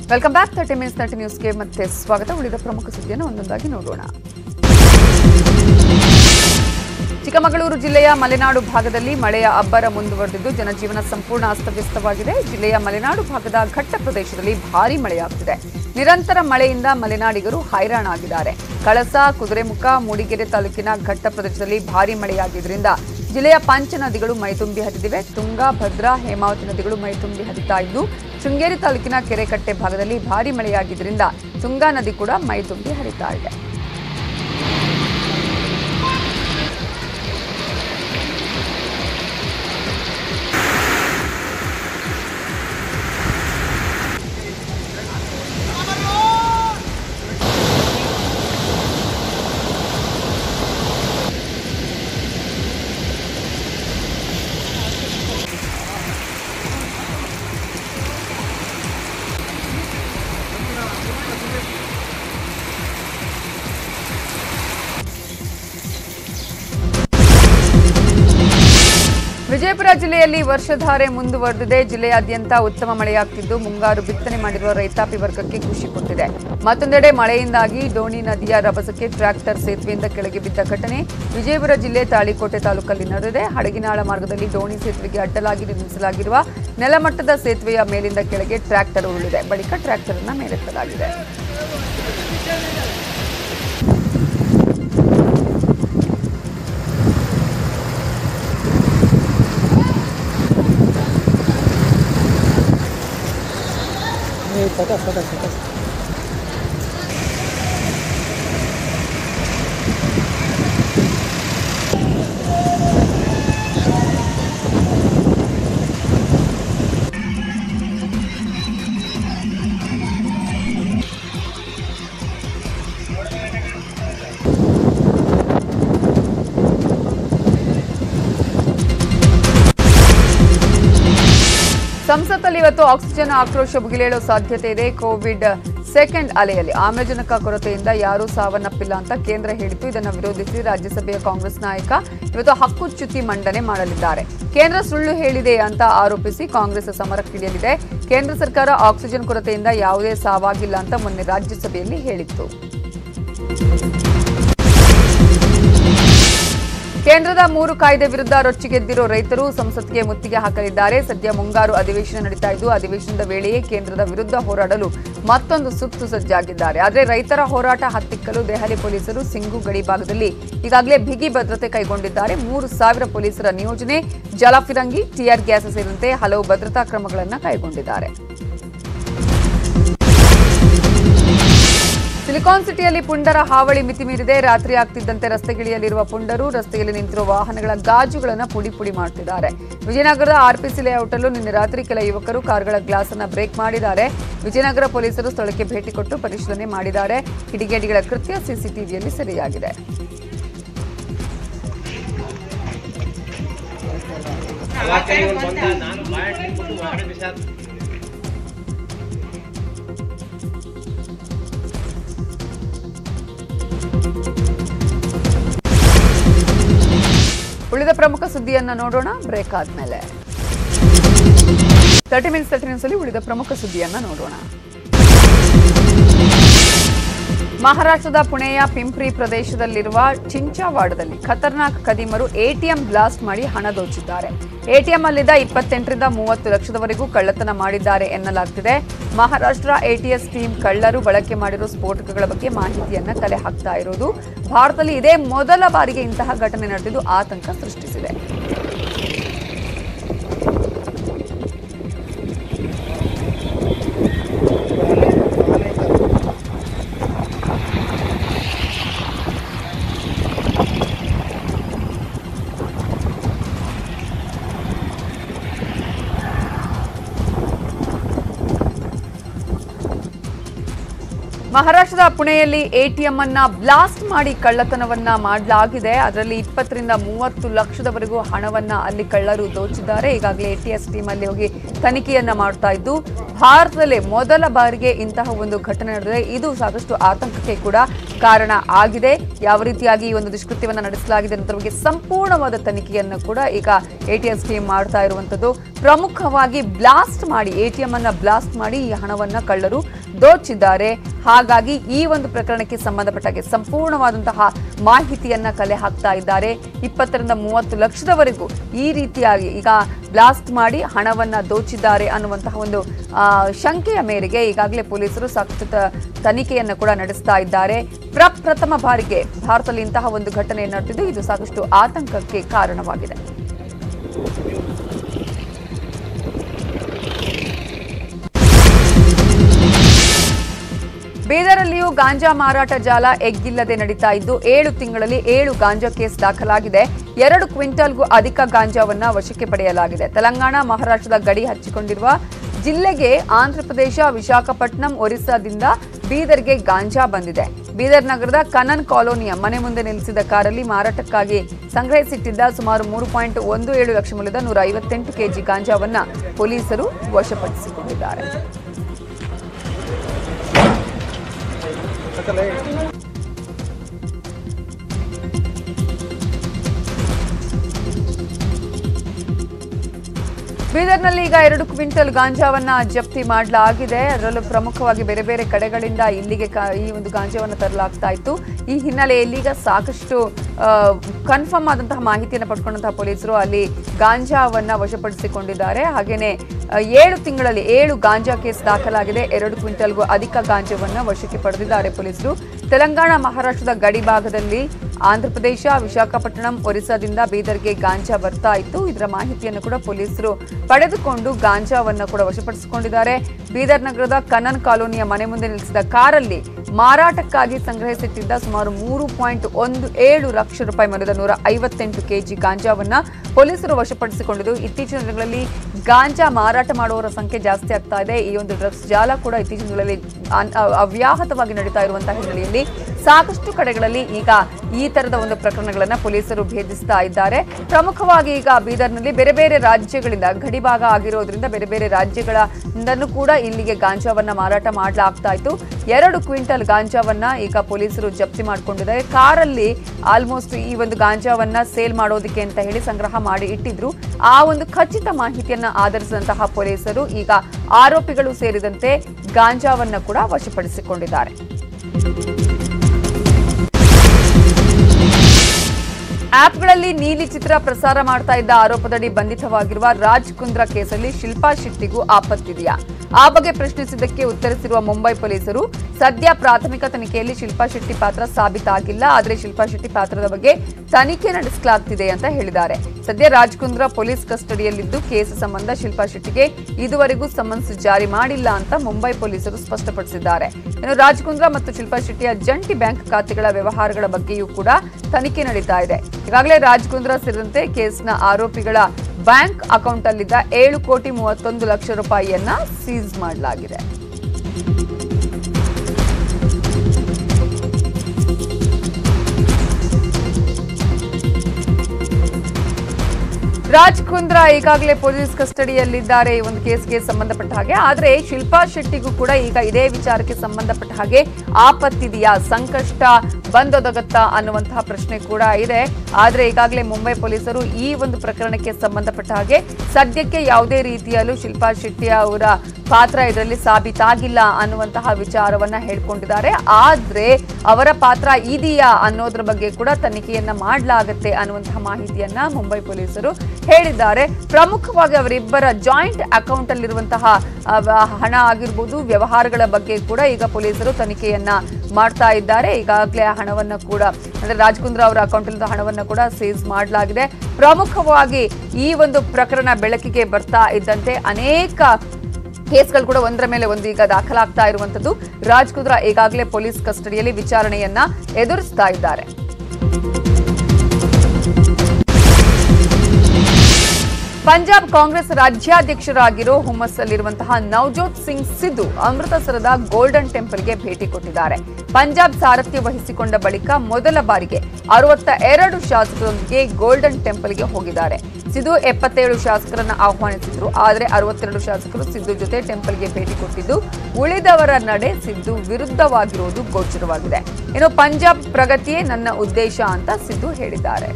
welcome back thirty minutes thirty ನ್ಯೂಸ್ಗೆ ಮತ್ತೆ ಸ್ವಾಗತ ಉಳಿದ ಪ್ರಮುಖ ಸುದ್ದಿಯನ್ನು ಒಂದೊಂದಾಗಿ ನೋಡೋಣ ಚಿಕ್ಕಮಗಳೂರು ಜಿಲ್ಲೆಯ ಮಲೆನಾಡು ಭಾಗದಲ್ಲಿ ಮಳೆಯ ಅಬ್ಬರ ಮುಂದುವರೆದಿದ್ದು ಜನಜೀವನ ಸಂಪೂರ್ಣ ಅಸ್ತವ್ಯಸ್ತವಾಗಿದೆ ಜಿಲ್ಲೆಯ ಮಲೆನಾಡು ಭಾಗದ ಘಟ್ಟ ಪ್ರದೇಶದಲ್ಲಿ ಭಾರೀ ಮಳೆಯಾಗುತ್ತಿದೆ ನಿರಂತರ ಮಳೆಯಿಂದ ಮಲೆನಾಡಿಗರು ಹೈರಾಣಾಗಿದ್ದಾರೆ ಕಳಸ ಕುದುರೆಮುಖ ಮೂಡಿಗೆರೆ ತಾಲೂಕಿನ ಘಟ್ಟ ಪ್ರದೇಶದಲ್ಲಿ ಭಾರೀ ಮಳೆಯಾಗಿದ್ದರಿಂದ ಜಿಲ್ಲೆಯ ಪಂಚ ನದಿಗಳು ಮೈತುಂಬಿ ಹರಿದಿವೆ ತುಂಗಾ ಭದ್ರಾ ಹೇಮಾವತಿ ನದಿಗಳು ಮೈತುಂಬಿ ಹರಿತಾ ಇದ್ದು ಶೃಂಗೇರಿ ತಾಲೂಕಿನ ಕೆರೆಕಟ್ಟೆ ಭಾಗದಲ್ಲಿ ಭಾರೀ ಮಳೆಯಾಗಿದ್ದರಿಂದ ತುಂಗಾ ನದಿ ಕೂಡ ಮೈತುಂಬಿ ಹರಿತಾ ಇದೆ ವಿಜಯಪುರ ಜಿಲ್ಲೆಯಲ್ಲಿ ವರ್ಷಧಾರೆ ಮುಂದುವರೆದಿದೆ ಜಿಲ್ಲೆಯಾದ್ಯಂತ ಉತ್ತಮ ಮಳೆಯಾಗ್ತಿದ್ದು ಮುಂಗಾರು ಬಿತ್ತನೆ ಮಾಡಿರುವ ರೈತಾಪಿ ವರ್ಗಕ್ಕೆ ಖುಷಿ ಕೊಟ್ಟಿದೆ ಮತ್ತೊಂದೆಡೆ ಮಳೆಯಿಂದಾಗಿ ಡೋಣಿ ನದಿಯ ರಭಸಕ್ಕೆ ಟ್ರ್ಯಾಕ್ಟರ್ ಸೇತುವೆಯಿಂದ ಕೆಳಗೆ ಬಿದ್ದ ಘಟನೆ ವಿಜಯಪುರ ಜಿಲ್ಲೆ ತಾಳಿಕೋಟೆ ತಾಲೂಕಲ್ಲಿ ನಡೆದಿದೆ ಹಡಗಿನಾಳ ಮಾರ್ಗದಲ್ಲಿ ಡೋಣಿ ಸೇತುವೆಗೆ ಅಡ್ಡಲಾಗಿ ನಿರ್ಮಿಸಲಾಗಿರುವ ನೆಲಮಟ್ಟದ ಸೇತುವೆಯ ಮೇಲಿಂದ ಕೆಳಗೆ ಟ್ರ್ಯಾಕ್ಟರ್ ಉರುಳಿದೆ ಬಳಿಕ ಟ್ರ್ಯಾಕ್ಟರ್ ಅನ್ನ ಮೇಲೆತ್ತಲಾಗಿದೆ ಸಂಸತ್ತಲ್ಲಿ ಇವತ್ತು ಆಕ್ಸಿಜನ್ ಆಕ್ರೋಶ ಭುಗಿಲೇಳೋ ಸಾಧ್ಯತೆ ಇದೆ ಕೋವಿಡ್ ಸೆಕೆಂಡ್ ಅಲೆಯಲ್ಲಿ ಆಮ್ಲಜನಕ ಕೊರತೆಯಿಂದ ಯಾರೂ ಸಾವನ್ನಪ್ಪಿಲ್ಲ ಅಂತ ಕೇಂದ್ರ ಹೇಳಿತ್ತು ಇದನ್ನು ವಿರೋಧಿಸಿ ರಾಜ್ಯಸಭೆಯ ಕಾಂಗ್ರೆಸ್ ನಾಯಕ ಇವತ್ತು ಹಕ್ಕುಚ್ಯುತಿ ಮಂಡನೆ ಮಾಡಲಿದ್ದಾರೆ ಕೇಂದ್ರ ಸುಳ್ಳು ಹೇಳಿದೆ ಅಂತ ಆರೋಪಿಸಿ ಕಾಂಗ್ರೆಸ್ ಸಮರಕ್ಕಿಳಿಯಲಿದೆ ಕೇಂದ್ರ ಸರ್ಕಾರ ಆಕ್ಸಿಜನ್ ಕೊರತೆಯಿಂದ ಯಾವುದೇ ಸಾವಾಗಿಲ್ಲ ಅಂತ ಮೊನ್ನೆ ರಾಜ್ಯಸಭೆಯಲ್ಲಿ ಹೇಳಿತ್ತು ಕೇಂದ್ರದ ಮೂರು ಕಾಯ್ದೆ ವಿರುದ್ಧ ರೊಚ್ಚಿಗೆದ್ದಿರೋ ರೈತರು ಸಂಸತ್ಗೆ ಮುತ್ತಿಗೆ ಹಾಕಲಿದ್ದಾರೆ ಸದ್ಯ ಮುಂಗಾರು ಅಧಿವೇಶನ ನಡೀತಾ ಇದ್ದು ಅಧಿವೇಶನದ ವೇಳೆಯೇ ಕೇಂದ್ರದ ವಿರುದ್ಧ ಹೋರಾಡಲು ಮತ್ತೊಂದು ಸುತ್ತು ಸಜ್ಜಾಗಿದ್ದಾರೆ ಆದರೆ ರೈತರ ಹೋರಾಟ ಹತ್ತಿಕ್ಕಲು ದೆಹಲಿ ಪೊಲೀಸರು ಸಿಂಗು ಗಡಿ ಭಾಗದಲ್ಲಿ ಈಗಾಗಲೇ ಬಿಗಿ ಭದ್ರತೆ ಕೈಗೊಂಡಿದ್ದಾರೆ ಮೂರು ಸಾವಿರ ಪೊಲೀಸರ ನಿಯೋಜನೆ ಜಲಫಿರಂಗಿ ಟಿಆರ್ ಗ್ಯಾಸ್ ಸೇರಿದಂತೆ ಹಲವು ಭದ್ರತಾ ಕ್ರಮಗಳನ್ನು ಕೈಗೊಂಡಿದ್ದಾರೆ ಸಿಲಿಕಾನ್ ಸಿಟಿಯಲ್ಲಿ ಪುಂಡರ ಹಾವಳಿ ಮಿತಿಮೀರಿದೆ ರಾತ್ರಿ ಆಗ್ತಿದ್ದಂತೆ ರಸ್ತೆಗಿಳಿಯಲಿರುವ ಪುಂಡರು ರಸ್ತೆಯಲ್ಲಿ ನಿಂತಿರುವ ವಾಹನಗಳ ಗಾಜುಗಳನ್ನು ಪುಡಿ ಪುಡಿ ಮಾಡುತ್ತಿದ್ದಾರೆ ವಿಜಯನಗರದ ಆರ್ಪಿಸಿ ಲೇಔಟಲ್ಲೂ ನಿನ್ನೆ ರಾತ್ರಿ ಕೆಲ ಯುವಕರು ಕಾರ್ಗಳ ಗ್ಲಾಸ್ ಅನ್ನ ಬ್ರೇಕ್ ಮಾಡಿದ್ದಾರೆ ವಿಜಯನಗರ ಪೊಲೀಸರು ಸ್ಥಳಕ್ಕೆ ಭೇಟಿ ಕೊಟ್ಟು ಪರಿಶೀಲನೆ ಮಾಡಿದ್ದಾರೆ ಕಿಡಿಗೇಡಿಗಳ ಕೃತ್ಯ ಸಿಸಿಟಿವಿಯಲ್ಲಿ ಸೆರೆಯಾಗಿದೆ ನಾನು ಬಾಯ್ ಬಿಟ್ಟು ಹೊರಗಡೆ ಬಿಸಾಡ್ ಉಳಿದ ಪ್ರಮುಖ ಸುದ್ದಿಯನ್ನ ನೋಡೋಣ ಬ್ರೇಕ್ ಆದ್ಮೇಲೆ ತರ್ಟಿ ಮಿನಿಟ್ಸ್ ತರ್ಟಿ ಮಿನಿಟ್ಸ್ ಅಲ್ಲಿ ಉಳಿದ ಪ್ರಮುಖ ಸುದ್ದಿಯನ್ನ ನೋಡೋಣ ಮಹಾರಾಷ್ಟ್ರದ ಪುಣೆಯ ಪಿಂಪ್ರಿ ಪ್ರದೇಶದಲ್ಲಿರುವ ಚಿಂಚಾವಾಡದಲ್ಲಿ ಖತರ್ನಾಕ್ ಕದೀಮರು ಎಟಿಎಂ ಬ್ಲಾಸ್ಟ್ ಮಾಡಿ ಹಣ ದೋಚಿದ್ದಾರೆ ಎಟಿಎಂ ಅಲ್ಲಿದ್ದ ಇಪ್ಪತ್ತೆಂಟರಿಂದ ಮೂವತ್ತು ಲಕ್ಷದವರೆಗೂ ಕಳ್ಳತನ ಮಾಡಿದ್ದಾರೆ ಎನ್ನಲಾಗ್ತಿದೆ ಮಹಾರಾಷ್ಟ್ರ ಎಟಿಎಸ್ ಟೀಮ್ ಕಳ್ಳರು ಬಳಕೆ ಮಾಡಿರುವ ಸ್ಫೋಟಕಗಳ ಬಗ್ಗೆ ಮಾಹಿತಿಯನ್ನ ಕಲೆ ಹಾಕ್ತಾ ಇರೋದು ಭಾರತದಲ್ಲಿ ಇದೇ ಮೊದಲ ಬಾರಿಗೆ ಇಂತಹ ಘಟನೆ ನಡೆದಿದ್ದು ಆತಂಕ ಸೃಷ್ಟಿಸಿದೆ ಮಹಾರಾಷ್ಟ್ರದ ಪುಣೆಯಲ್ಲಿ ಎಟಿಎಂ ಅನ್ನ ಬ್ಲಾಸ್ಟ್ ಮಾಡಿ ಕಳ್ಳತನವನ್ನ ಮಾಡಲಾಗಿದೆ ಅದರಲ್ಲಿ ಇಪ್ಪತ್ತರಿಂದ ಮೂವತ್ತು ಲಕ್ಷದವರೆಗೂ ಹಣವನ್ನ ಅಲ್ಲಿ ಕಳ್ಳರು ದೋಚಿದ್ದಾರೆ ಈಗಾಗಲೇ ಎಟಿಎಸ್ ಟೀಮ್ ಅಲ್ಲಿ ಹೋಗಿ ತನಿಖೆಯನ್ನ ಮಾಡ್ತಾ ಇದ್ದು ಭಾರತದಲ್ಲೇ ಮೊದಲ ಬಾರಿಗೆ ಇಂತಹ ಒಂದು ಘಟನೆ ನಡೆದಿದೆ ಇದು ಸಾಕಷ್ಟು ಆತಂಕಕ್ಕೆ ಕೂಡ ಕಾರಣ ಆಗಿದೆ ಯಾವ ರೀತಿಯಾಗಿ ಈ ಒಂದು ದುಷ್ಕೃತ್ಯವನ್ನು ನಡೆಸಲಾಗಿದೆ ಅನ್ನೋದ್ರ ಬಗ್ಗೆ ಸಂಪೂರ್ಣವಾದ ತನಿಖೆಯನ್ನು ಕೂಡ ಈಗ ಎಟಿಎಸ್ ಟೀಮ್ ಮಾಡ್ತಾ ಇರುವಂತದ್ದು ಪ್ರಮುಖವಾಗಿ ಬ್ಲಾಸ್ಟ್ ಮಾಡಿ ಎಟಿಎಂ ಅನ್ನ ಬ್ಲಾಸ್ಟ್ ಮಾಡಿ ಈ ಹಣವನ್ನ ಕಳ್ಳರು ದೋಚಿದ್ದಾರೆ ಹಾಗಾಗಿ ಈ ಒಂದು ಪ್ರಕರಣಕ್ಕೆ ಸಂಬಂಧಪಟ್ಟ ಹಾಗೆ ಸಂಪೂರ್ಣವಾದಂತಹ ಮಾಹಿತಿಯನ್ನ ಕಲೆ ಹಾಕ್ತಾ ಇದ್ದಾರೆ ಇಪ್ಪತ್ತರಿಂದ ಮೂವತ್ತು ಲಕ್ಷದವರೆಗೂ ಈ ರೀತಿಯಾಗಿ ಈಗ ಬ್ಲಾಸ್ಟ್ ಮಾಡಿ ಹಣವನ್ನ ದೋಚಿದ್ದಾರೆ ಅನ್ನುವಂತಹ ಒಂದು ಆ, ಶಂಕೆಯ ಮೇರೆಗೆ ಈಗಾಗಲೇ ಪೊಲೀಸರು ಸಾಕಷ್ಟು ತ- ತನಿಖೆಯನ್ನು ಕೂಡ ನಡೆಸ್ತಾ ಇದ್ದಾರೆ ಪ್ರಪ್ರಥಮ ಬಾರಿಗೆ ಭಾರತದಲ್ಲಿ ಇಂತಹ ಒಂದು ಘಟನೆ ನಡೆದಿದ್ದು ಇದು ಸಾಕಷ್ಟು ಆತಂಕಕ್ಕೆ ಕಾರಣವಾಗಿದೆ ಬೀದರಲ್ಲಿಯೂ ಗಾಂಜಾ ಮಾರಾಟ ಜಾಲ ಎಗ್ಗಿಲ್ಲದೆ ನಡೀತಾ ಇದ್ದು ಏಳು ತಿಂಗಳಲ್ಲಿ ಏಳು ಗಾಂಜಾ ಕೇಸ್ ದಾಖಲಾಗಿದೆ ಎರಡು ಕ್ವಿಂಟಲ್ಗೂ ಅಧಿಕ ಗಾಂಜಾವನ್ನ ವಶಕ್ಕೆ ಪಡೆಯಲಾಗಿದೆ ತೆಲಂಗಾಣ ಮಹಾರಾಷ್ಟ್ರದ ಗಡಿ ಹಚ್ಚಿಕೊಂಡಿರುವ ಜಿಲ್ಲೆಗೆ ಆಂಧ್ರಪ್ರದೇಶ ವಿಶಾಖಪಟ್ಟಣಂ ಒರಿಸ್ಸಾದಿಂದ ಬೀದರ್ಗೆ ಗಾಂಜಾ ಬಂದಿದೆ ಬೀದರ್ ನಗರದ ಕನನ್ ಕಾಲೋನಿಯ ಮನೆ ಮುಂದೆ ನಿಲ್ಲಿಸಿದ ಕಾರಲ್ಲಿ ಮಾರಾಟಕ್ಕಾಗಿ ಸಂಗ್ರಹಿಸಿಟ್ಟಿದ್ದ ಸುಮಾರು ಮೂರು ಪಾಯಿಂಟ್ ಒಂದು ಏಳು ಲಕ್ಷ ಮೌಲ್ಯದ ನೂರ ಐವತ್ತೆಂಟು ಕೆಜಿ ಗಾಂಜಾವನ್ನ ಪೊಲೀಸರು ವಶಪಡಿಸಿಕೊಂಡಿದ್ದಾರೆ ಬೀದರ್ನಲ್ಲಿ ಈಗ ಎರಡು ಕ್ವಿಂಟಲ್ ಗಾಂಜಾವನ್ನ ಜಪ್ತಿ ಮಾಡಲಾಗಿದೆ ಅದರಲ್ಲೂ ಪ್ರಮುಖವಾಗಿ ಬೇರೆ ಬೇರೆ ಕಡೆಗಳಿಂದ ಇಲ್ಲಿಗೆ ಕಾ- ಈ ಒಂದು ಗಾಂಜಾವನ್ನು ತರಲಾಗ್ತಾ ಇತ್ತು ಈ ಹಿನ್ನೆಲೆಯಲ್ಲಿ ಈಗ ಸಾಕಷ್ಟು ಕನ್ಫರ್ಮ್ ಆದಂತಹ ಮಾಹಿತಿಯನ್ನು ಪಡ್ಕೊಂಡಂತಹ ಪೊಲೀಸರು ಅಲ್ಲಿ ಗಾಂಜಾವನ್ನ ವಶಪಡಿಸಿಕೊಂಡಿದ್ದಾರೆ ಹಾಗೇನೆ ಆ, ಏಳು ತಿಂಗಳಲ್ಲಿ ಏಳು ಗಾಂಜಾ ಕೇಸ್ ದಾಖಲಾಗಿದೆ ಎರಡು ಕ್ವಿಂಟಲ್ಗೂ ಅಧಿಕ ಗಾಂಜಾವನ್ನ ವಶಕ್ಕೆ ಪಡೆದಿದ್ದಾರೆ ಪೊಲೀಸರು ತೆಲಂಗಾಣ ಮಹಾರಾಷ್ಟ್ರದ ಗಡಿ ಭಾಗದಲ್ಲಿ ಆಂಧ್ರಪ್ರದೇಶ ವಿಶಾಖಪಟ್ಟಣಂ ಒರಿಸ್ಸಾದಿಂದ ಬೀದರ್ಗೆ ಗಾಂಜಾ ಬರ್ತಾ ಇತ್ತು ಇದರ ಮಾಹಿತಿಯನ್ನು ಕೂಡ ಪೊಲೀಸರು ಪಡೆದುಕೊಂಡು ಗಾಂಜಾವನ್ನ ಕೂಡ ವಶಪಡಿಸಿಕೊಂಡಿದ್ದಾರೆ ಬೀದರ್ ನಗರದ ಕನನ್ ಕಾಲೋನಿಯ ಮನೆ ಮುಂದೆ ನಿಲ್ಲಿಸಿದ ಕಾರಲ್ಲಿ ಮಾರಾಟಕ್ಕಾಗಿ ಸಂಗ್ರಹಿಸಿಟ್ಟಿದ್ದ ಸುಮಾರು ಮೂರು ಪಾಯಿಂಟ್ ಒಂದು ಏಳು ಲಕ್ಷ ರೂಪಾಯಿ ಮೌಲ್ಯದ ನೂರ ಐವತ್ತೆಂಟು ಕೆಜಿ ಗಾಂಜಾವನ್ನ ಪೊಲೀಸರು ವಶಪಡಿಸಿಕೊಂಡಿದ್ದು ಇತ್ತೀಚಿನ ದಿನಗಳಲ್ಲಿ ಗಾಂಜಾ ಮಾರಾಟ ಮಾಡುವವರ ಸಂಖ್ಯೆ ಜಾಸ್ತಿ ಆಗ್ತಾ ಇದೆ ಈ ಒಂದು ಡ್ರಗ್ಸ್ ಜಾಲ ಕೂಡ ಇತ್ತೀಚಿನ ದಿನಗಳಲ್ಲಿ ಅನ್- ಅ- ಅವ್ಯಾಹತವಾಗಿ ನಡೀತಾ ಇರುವಂತಹ ಹಿನ್ನೆಲೆಯಲ್ಲಿ ಸಾಕಷ್ಟು ಕಡೆಗಳಲ್ಲಿ ಈಗ ಈ ತರದ ಒಂದು ಪ್ರಕರಣಗಳನ್ನ ಪೊಲೀಸರು ಭೇದಿಸ್ತಾ ಇದ್ದಾರೆ ಪ್ರಮುಖವಾಗಿ ಈಗ ಬೀದರ್ನಲ್ಲಿ ಬೇರೆ ಬೇರೆ ರಾಜ್ಯಗಳಿಂದ ಗಡಿಭಾಗ ಆಗಿರೋದ್ರಿಂದ ಬೇರೆ ಬೇರೆ ರಾಜ್ಯಗಳಿಂದನೂ ಕೂಡ ಇಲ್ಲಿಗೆ ಗಾಂಜಾವನ್ನ ಮಾರಾಟ ಮಾಡಲಾಗ್ತಾ ಇತ್ತು ಎರಡು ಕ್ವಿಂಟಲ್ ಗಾಂಜಾವನ್ನ ಈಗ ಪೊಲೀಸರು ಜಪ್ತಿ ಮಾಡಿಕೊಂಡಿದ್ದಾರೆ ಕಾರಲ್ಲಿ ಆಲ್ಮೋಸ್ಟ್ ಈ ಒಂದು ಗಾಂಜಾವನ್ನ ಸೇಲ್ ಮಾಡೋದಕ್ಕೆ ಅಂತ ಹೇಳಿ ಸಂಗ್ರಹ ಮಾಡಿ ಇಟ್ಟಿದ್ರು ಆ ಒಂದು ಖಚಿತ ಮಾಹಿತಿಯನ್ನ ಆಧರಿಸಿದಂತಹ ಪೊಲೀಸರು ಈಗ ಆರೋಪಿಗಳು ಸೇರಿದಂತೆ ಗಾಂಜಾವನ್ನ ಕೂಡ ವಶಪಡಿಸಿಕೊಂಡಿದ್ದಾರೆ ಆಪ್ಗಳಲ್ಲಿ ನೀಲಿ ಚಿತ್ರ ಪ್ರಸಾರ ಮಾಡ್ತಾ ಇದ್ದ ಆರೋಪದಡಿ ಬಂಧಿತವಾಗಿರುವ ರಾಜ್ ಕುಂದ್ರ ಕೇಸಲ್ಲಿ ಶಿಲ್ಪಾ ಶೆಟ್ಟಿಗೂ ಆಪತ್ತಿದೆಯಾ ಆ ಬಗ್ಗೆ ಪ್ರಶ್ನಿಸಿದ್ದಕ್ಕೆ ಉತ್ತರಿಸಿರುವ ಮುಂಬೈ ಪೊಲೀಸರು ಸದ್ಯ ಪ್ರಾಥಮಿಕ ತನಿಖೆಯಲ್ಲಿ ಶಿಲ್ಪಾ ಶೆಟ್ಟಿ ಪಾತ್ರ ಸಾಬೀತಾಗಿಲ್ಲ ಆದರೆ ಶಿಲ್ಪಾ ಶೆಟ್ಟಿ ಪಾತ್ರದ ಬಗ್ಗೆ ತನಿಖೆ ನಡೆಸಲಾಗ್ತಿದೆ ಅಂತ ಹೇಳಿದ್ದಾರೆ ಸದ್ಯ ರಾಜ್ ಕುಂದ್ರ ಪೊಲೀಸ್ ಕಸ್ಟಡಿಯಲ್ಲಿದ್ದು ಕೇಸ್ ಸಂಬಂಧ ಶಿಲ್ಪಾ ಶೆಟ್ಟಿಗೆ ಇದುವರೆಗೂ ಸಮನ್ಸ್ ಜಾರಿ ಮಾಡಿಲ್ಲ ಅಂತ ಮುಂಬೈ ಪೊಲೀಸರು ಸ್ಪಷ್ಟಪಡಿಸಿದ್ದಾರೆ ಇನ್ನು ರಾಜ್ ಕುಂದ್ರ ಮತ್ತು ಶಿಲ್ಪಾ ಶೆಟ್ಟಿಯ ಜಂಟಿ ಬ್ಯಾಂಕ್ ಖಾತೆಗಳ ವ್ಯವಹಾರಗಳ ಬಗ್ಗೆಯೂ ಕೂಡ ತನಿಖೆ ನಡೀತಾ ಇದೆ ಈಗಾಗಲೇ ರಾಜ್ ಕುಂದ್ರ ಸೇರಿದಂತೆ ಕೇಸ್ನ ಆರೋಪಿಗಳ ಬ್ಯಾಂಕ್ ಅಕೌಂಟ್ ಅಲ್ಲಿದ್ದ ಏಳು ಕೋಟಿ ಮೂವತ್ತೊಂದು ಲಕ್ಷ ರೂಪಾಯಿಯನ್ನ ಸೀಸ್ ಮಾಡಲಾಗಿದೆ ರಾಜ್ ಕುಂದ್ರ ಈಗಾಗಲೇ ಪೊಲೀಸ್ ಕಸ್ಟಡಿಯಲ್ಲಿದ್ದಾರೆ ಈ ಒಂದು ಕೇಸ್ಗೆ ಸಂಬಂಧಪಟ್ಟ ಹಾಗೆ ಆದ್ರೆ ಶಿಲ್ಪಾ ಶೆಟ್ಟಿಗೂ ಕೂಡ ಈಗ ಇದೇ ವಿಚಾರಕ್ಕೆ ಸಂಬಂಧಪಟ್ಟ ಹಾಗೆ ಆಪತ್ತಿದೆಯಾ ಸಂಕಷ್ಟ ಬಂದೊದಗತ್ತಾ ಅನ್ನುವಂತಹ ಪ್ರಶ್ನೆ ಕೂಡ ಇದೆ ಆದ್ರೆ ಈಗಾಗಲೇ ಮುಂಬೈ ಪೊಲೀಸರು ಈ ಒಂದು ಪ್ರಕರಣಕ್ಕೆ ಸಂಬಂಧಪಟ್ಟ ಹಾಗೆ ಸದ್ಯಕ್ಕೆ ಯಾವುದೇ ರೀತಿಯಲ್ಲೂ ಶಿಲ್ಪಾ ಶೆಟ್ಟಿ ಅವರ ಪಾತ್ರ ಇದರಲ್ಲಿ ಸಾಬೀತಾಗಿಲ್ಲ ಅನ್ನುವಂತಹ ವಿಚಾರವನ್ನ ಹೇಳ್ಕೊಂಡಿದ್ದಾರೆ ಆದ್ರೆ ಅವರ ಪಾತ್ರ ಇದೆಯಾ ಅನ್ನೋದ್ರ ಬಗ್ಗೆ ಕೂಡ ತನಿಖೆಯನ್ನ ಮಾಡಲಾಗತ್ತೆ ಅನ್ನುವಂತಹ ಮಾಹಿತಿಯನ್ನ ಮುಂಬೈ ಪೊಲೀಸರು ಹೇಳಿದ್ದಾರೆ ಪ್ರಮುಖವಾಗಿ ಅವರಿಬ್ಬರ ಜಾಯಿಂಟ್ ಅಕೌಂಟ್ ಅಲ್ಲಿರುವಂತಹ ಆ, ವ- ಹಣ ಆಗಿರ್ಬೋದು ವ್ಯವಹಾರಗಳ ಬಗ್ಗೆ ಕೂಡ ಈಗ ಪೊಲೀಸರು ತನಿಖೆಯನ್ನ ಮಾಡ್ತಾ ಇದ್ದಾರೆ ಈಗಾಗಲೇ ಆ ಹಣವನ್ನ ಕೂಡ ಅಂದ್ರೆ ರಾಜ್ಕುಂದ್ರ ಅವರ ಅಕೌಂಟ್ ಅಲ್ಲಿದ್ದ ಹಣವನ್ನ ಕೂಡ ಸೀಸ್ ಮಾಡಲಾಗಿದೆ ಪ್ರಮುಖವಾಗಿ ಈ ಒಂದು ಪ್ರಕರಣ ಬೆಳಕಿಗೆ ಬರ್ತಾ ಇದ್ದಂತೆ ಅನೇಕ ಕೇಸ್ಗಳು ಕೂಡ ಒಂದರ ಮೇಲೆ ಒಂದು ಈಗ ದಾಖಲಾಗ್ತಾ ಇರುವಂತದ್ದು ರಾಜ್ ಕುಂದ್ರ ಈಗಾಗಲೇ ಪೊಲೀಸ್ ಕಸ್ಟಡಿಯಲ್ಲಿ ವಿಚಾರಣೆಯನ್ನ ಎದುರಿಸ್ತಾ ಇದ್ದಾರೆ ಪಂಜಾಬ್ ಕಾಂಗ್ರೆಸ್ ರಾಜ್ಯಾಧ್ಯಕ್ಷರಾಗಿರೋ ಹುಮ್ಮಸ್ಸಲ್ಲಿರುವಂತಹ ನವಜೋತ್ ಸಿಂಗ್ ಸಿಧು ಅಮೃತಸರದ ಗೋಲ್ಡನ್ ಟೆಂಪಲ್ಗೆ ಭೇಟಿ ಕೊಟ್ಟಿದ್ದಾರೆ ಪಂಜಾಬ್ ಸಾರಥ್ಯ ವಹಿಸಿಕೊಂಡ ಬಳಿಕ ಮೊದಲ ಬಾರಿಗೆ ಅರವತ್ತ ಎರಡು ಶಾಸಕರೊಂದಿಗೆ ಗೋಲ್ಡನ್ ಟೆಂಪಲ್ಗೆ ಹೋಗಿದ್ದಾರೆ ಸಿದ್ದು ಎಪ್ಪತ್ತೇಳು ಶಾಸಕರನ್ನ ಆಹ್ವಾನಿಸಿದ್ರು ಆದರೆ ಅರವತ್ತೆರಡು ಶಾಸಕರು ಸಿದ್ದು ಜೊತೆ ಟೆಂಪಲ್ಗೆ ಭೇಟಿ ಕೊಟ್ಟಿದ್ದು ಉಳಿದವರ ನಡೆ ಸಿದ್ದು ವಿರುದ್ಧವಾಗಿರುವುದು ಗೋಚರವಾಗಿದೆ ಇನ್ನು ಪಂಜಾಬ್ ಪ್ರಗತಿಯೇ ನನ್ನ ಉದ್ದೇಶ ಅಂತ ಸಿದ್ದು ಹೇಳಿದ್ದಾರೆ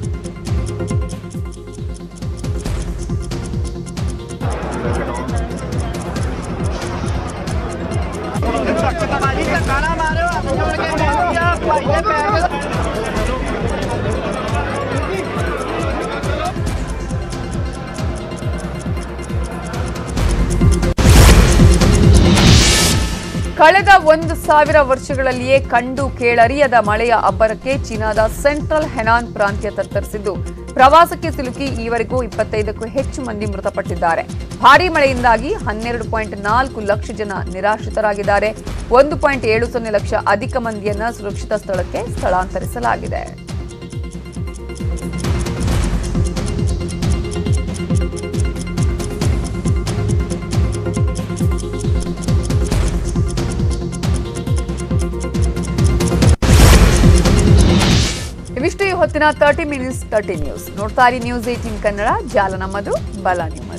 ಕಳೆದ ಒಂದು ಸಾವಿರ ವರ್ಷಗಳಲ್ಲಿಯೇ ಕಂಡು ಕೇಳರಿಯದ ಮಳೆಯ ಅಬ್ಬರಕ್ಕೆ ಚೀನಾದ ಸೆಂಟ್ರಲ್ ಹೆನಾನ್ ಪ್ರಾಂತ್ಯ ತತ್ತರಿಸಿದ್ದು ಪ್ರವಾಸಕ್ಕೆ ಸಿಲುಕಿ ಈವರೆಗೂ ಇಪ್ಪತ್ತೈದಕ್ಕೂ ಹೆಚ್ಚು ಮಂದಿ ಮೃತಪಟ್ಟಿದ್ದಾರೆ ಭಾರೀ ಮಳೆಯಿಂದಾಗಿ ಹನ್ನೆರಡು ಪಾಯಿಂಟ್ ನಾಲ್ಕು ಲಕ್ಷ ಜನ ನಿರಾಶ್ರಿತರಾಗಿದ್ದಾರೆ ಒಂದು ಪಾಯಿಂಟ್ ಏಳು ಸೊನ್ನೆ ಲಕ್ಷ ಅಧಿಕ ಮಂದಿಯನ್ನ ಸುರಕ್ಷಿತ ಸ್ಥಳಕ್ಕೆ ಸ್ಥಳಾಂತರಿಸಲಾಗಿದೆ ಇವಿಷ್ಟು ಈ ಹೊತ್ತಿನ ತರ್ಟಿ ಮಿನಿಟ್ಸ್ ತರ್ಟಿ ನ್ಯೂಸ್ ನೋಡ್ತಾ ಇರಿ ನ್ಯೂಸ್ ಏಟೀನ್ ಕನ್ನಡ ಜಾಲ ನಮ್ಮದು ಬಲ ನಿಮ್ಮದು